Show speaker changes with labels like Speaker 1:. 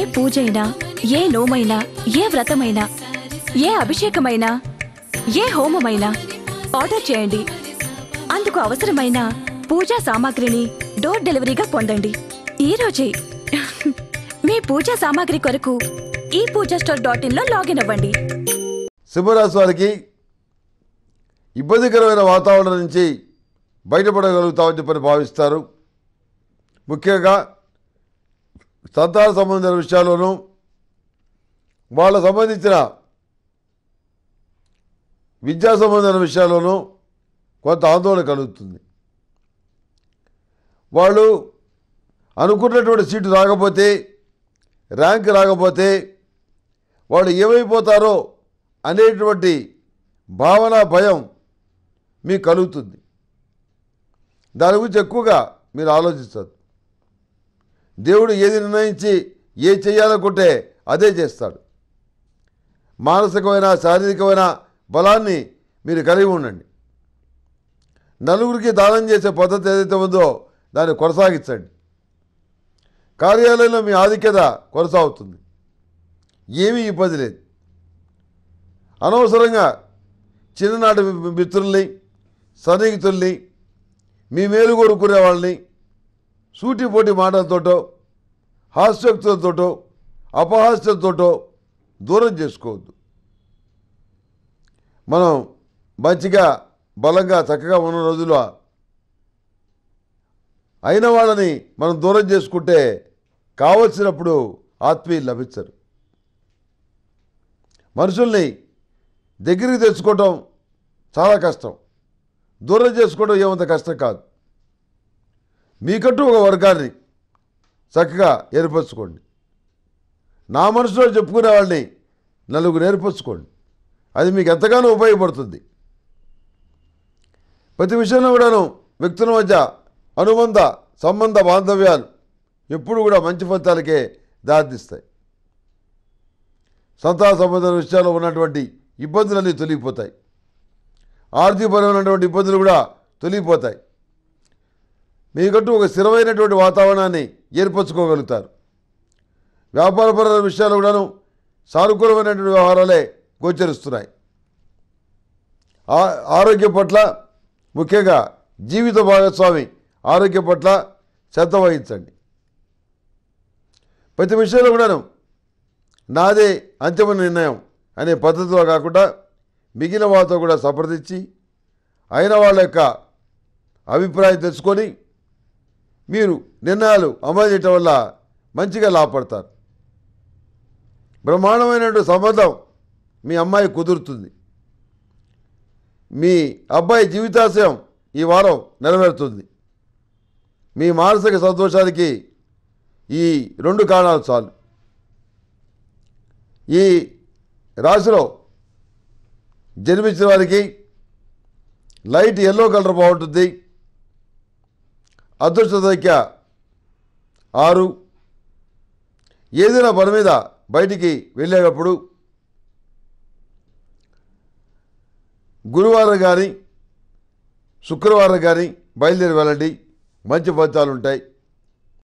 Speaker 1: పూజైనా ఏ నోమైనా ఏ వ్రతమైనా ఏ అభిషేకమైనా ఏ హోమమైనా ఆర్డర్ చేయండి అందుకు అవసరమైన పూజా సామాగ్రిని డోర్ డెలివరీగా పొందండి ఈ రోజే మీ పూజా సామాగ్రి కొరకు ఈ పూజా స్టోర్ డాట్ ఇన్ లో లాగిన్ అవ్వండి
Speaker 2: సింహరాశి వారికి ఇబ్బందికరమైన వాతావరణం నుంచి బయటపడగలుగుతామని చెప్పని భావిస్తారు ముఖ్యంగా సంతాన సంబంధించిన విషయాల్లోనూ వాళ్ళ సంబంధించిన విద్యా సంబంధమైన విషయాల్లోనూ కొంత ఆందోళన కలుగుతుంది వాళ్ళు అనుకున్నటువంటి సీటు రాకపోతే ర్యాంక్ రాకపోతే వాళ్ళు ఏమైపోతారో అనేటువంటి భావన భయం మీకు కలుగుతుంది దాని గురించి ఎక్కువగా మీరు ఆలోచిస్తారు దేవుడు ఏది నిర్ణయించి ఏ చేయాలనుకుంటే అదే చేస్తాడు మానసికమైన శారీరకమైన బలాన్ని మీరు కలిగి ఉండండి నలుగురికి దానం చేసే పద్ధతి ఏదైతే ఉందో దాన్ని కొనసాగించండి కార్యాలయంలో మీ ఆధిక్యత కొనసాగుతుంది ఏమీ ఇబ్బంది లేదు అనవసరంగా చిన్ననాటి మి- మిత్రుల్ని సన్నిహితుల్ని మీ మేలు కోరుకునే వాళ్ళని సూటిపోటి మాటలతోటో హాస్యోక్తులతోటో అపహాస్యంతోటో దూరం చేసుకోవద్దు మనం మంచిగా బలంగా చక్కగా ఉన్న రోజుల్లో అయిన వాళ్ళని మనం దూరం చేసుకుంటే కావలసినప్పుడు ఆత్మీయులు లభించరు మనుషుల్ని దగ్గరికి తెచ్చుకోవటం చాలా కష్టం దూరం చేసుకోవడం ఏమంత కష్టం కాదు మీకంటూ ఒక వర్గాన్ని చక్కగా ఏర్పరచుకోండి నా మనసులో చెప్పుకునే వాళ్ళని నలుగురు ఏర్పరచుకోండి అది మీకు ఎంతగానో ఉపయోగపడుతుంది ప్రతి విషయంలో కూడాను వ్యక్తుల మధ్య అనుబంధ సంబంధ బాంధవ్యాలు ఎప్పుడు కూడా మంచి ఫలితాలకే దారితీస్తాయి సంతాన సంబంధమైన విషయాల్లో ఉన్నటువంటి ఇబ్బందులన్నీ తొలగిపోతాయి ఆర్థికపరమైనటువంటి ఇబ్బందులు కూడా తొలగిపోతాయి మీకంటూ ఒక స్థిరమైనటువంటి వాతావరణాన్ని ఏర్పరచుకోగలుగుతారు వ్యాపారపరమైన విషయాలు కూడాను సానుకూలమైనటువంటి వ్యవహారాలే గోచరిస్తున్నాయి ఆ- ఆరోగ్యం పట్ల ముఖ్యంగా జీవిత భాగస్వామి ఆరోగ్యం పట్ల శ్రద్ధ వహించండి ప్రతి విషయంలో కూడాను నాదే అంతిమ నిర్ణయం అనే పద్ధతిలో కాకుండా మిగిలిన వాళ్ళతో కూడా సంప్రదించి అయిన వాళ్ళ యొక్క అభిప్రాయం తెలుసుకొని మీరు నిర్ణయాలు అమలు చేయటం వల్ల మంచిగా లాభపడతారు బ్రహ్మాండమైనటువంటి సంబంధం మీ అమ్మాయి కుదురుతుంది మీ అబ్బాయి జీవితాశయం ఈ వారం నెరవేరుతుంది మీ మానసిక సంతోషానికి ఈ రెండు కారణాలు చాలు ఈ రాశిలో జన్మించిన వారికి లైట్ ఎల్లో కలర్ బాగుంటుంది అదృష్ట సంఖ్య ఆరు ఏదైనా పని మీద బయటికి వెళ్ళేటప్పుడు గురువారం కానీ శుక్రవారం కానీ బయలుదేరి వెళ్ళండి మంచి ఫలితాలు ఉంటాయి